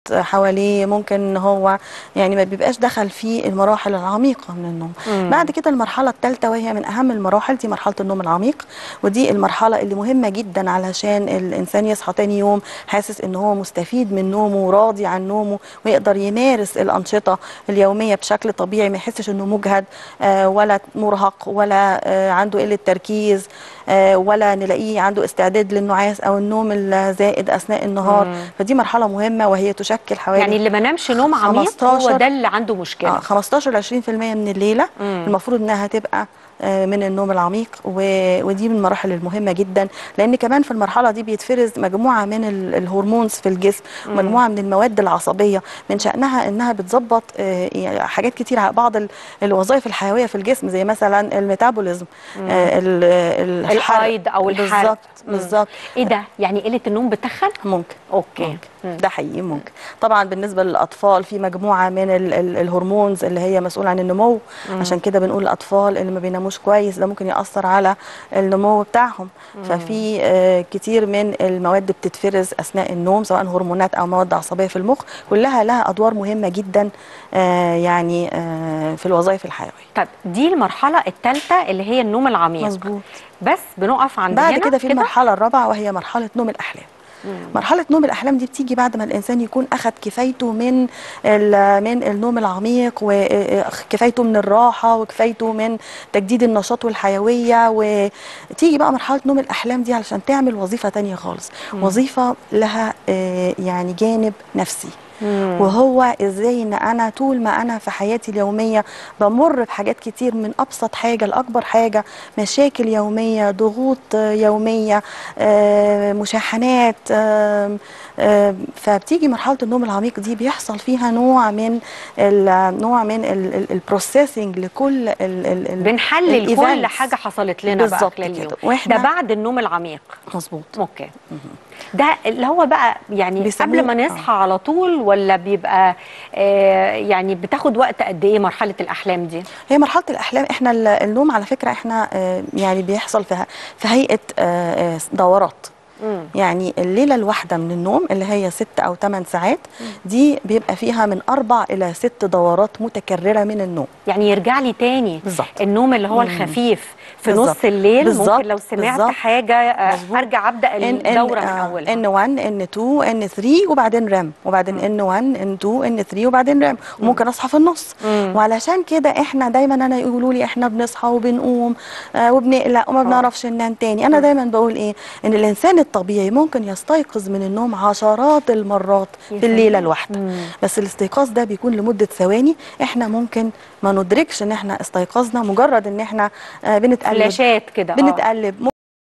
حواليه ممكن ان هو يعني ما بيبقاش دخل في المراحل العميقه من النوم مم. بعد كده المرحله الثالثه وهي من اهم المراحل دي مرحله النوم العميق ودي المرحله اللي مهمه جدا علشان الانسان يصحى تاني يوم حاسس ان هو مستفيد من نومه وراضي عن نومه ويقدر يمارس الانشطه اليوميه بشكل طبيعي ما يحسش انه مجهد آه، ولا مرهق ولا آه، عنده قله تركيز آه، ولا نلاقيه عنده استعداد للنعاس او النوم الزائد اثناء النهار مم. فدي مرحله مهمه وهي تشكل حوالي يعني اللي ما نامش نوم عميق هو 15 ده اللي عنده مشكله آه 15 ل 20% من الليله مم. المفروض انها تبقى آه، من النوم العميق و- ودي من المراحل المهمه جدا لان كمان في المرحله دي بيتفرز مجموعه من ال- الهرمونز في الجسم مجموعه من المواد العصبيه من شانها انها بتظبط آه، يعني حاجات كتير على بعض ال- الوظائف الحيويه في الجسم زي مثلا الميتابوليزم آه، ال- ال- الحرق. الحيض او الحرق بالظبط مم. بالظبط ايه ده يعني قله النوم بتخن ممكن اوكي ممكن. مم. ده حقيقي ممكن طبعا بالنسبه للاطفال في مجموعه من ال ال الهرمونز اللي هي مسؤول عن النمو عشان كده بنقول الاطفال اللي ما بيناموش كويس ده ممكن ياثر على النمو بتاعهم ففي آه كتير من المواد بتتفرز اثناء النوم سواء هرمونات او مواد عصبيه في المخ كلها لها ادوار مهمه جدا آه يعني آه في الوظائف الحيويه طب دي المرحله الثالثه اللي هي النوم العميق مظبوط بس بنقف عند بعد هنا كده في المرحله الرابعه وهي مرحله نوم الاحلام مرحله نوم الاحلام دي بتيجي بعد ما الانسان يكون اخذ كفايته من ال- من النوم العميق وكفايته من الراحه وكفايته من تجديد النشاط والحيويه وتيجي بقى مرحله نوم الاحلام دي علشان تعمل وظيفه تانية خالص وظيفه لها آه، يعني جانب نفسي مم. وهو ازاي ان انا طول ما انا في حياتي اليوميه بمر بحاجات كتير من ابسط حاجه لاكبر حاجه مشاكل يوميه ضغوط آه، يوميه آه، مشاحنات آم، آم، فبتيجي مرحله النوم العميق دي بيحصل فيها نوع من ال- نوع من البروسيسنج لكل ال- ال- ال- بنحلل كل الevents. حاجه حصلت لنا بقى بالظبط خلال كده. اليوم وإحنا- ده بعد النوم العميق مظبوط اوكي ده اللي هو بقى يعني بيسموه- قبل ما نصحى على طول ولا بيبقى آه يعني بتاخد وقت قد ايه مرحله الاحلام دي هي مرحله الاحلام احنا ال- النوم على فكره احنا آه، يعني بيحصل في في هيئه آه، آه، دورات مم. يعني الليله الواحده من النوم اللي هي ست او ثمان ساعات دي بيبقى فيها من اربع الى ست دورات متكرره من النوم يعني يرجع لي تاني بالظبط. النوم اللي هو مم. الخفيف في بالظبط. نص الليل بالظبط. ممكن لو سمعت بالظبط. حاجه آه، مظبوط. ارجع ابدا الدوره من اولها ان 1 ان 2 ان 3 وبعدين رام وبعدين ان 1 ان 2 ان 3 وبعدين رام وممكن اصحى في النص مم. وعلشان كده احنا دايما انا يقولوا لي احنا بنصحى وبنقوم آه وبنقلق وما بنعرفش ننام تاني انا دايما بقول ايه ان الانسان الطبيعي ممكن يستيقظ من النوم عشرات المرات يا في الليله سلام. الواحده مم. بس الاستيقاظ ده بيكون لمده ثواني احنا ممكن ما ندركش ان احنا استيقظنا مجرد ان احنا آه بنتقلب فلاشات كده آه. بنتقلب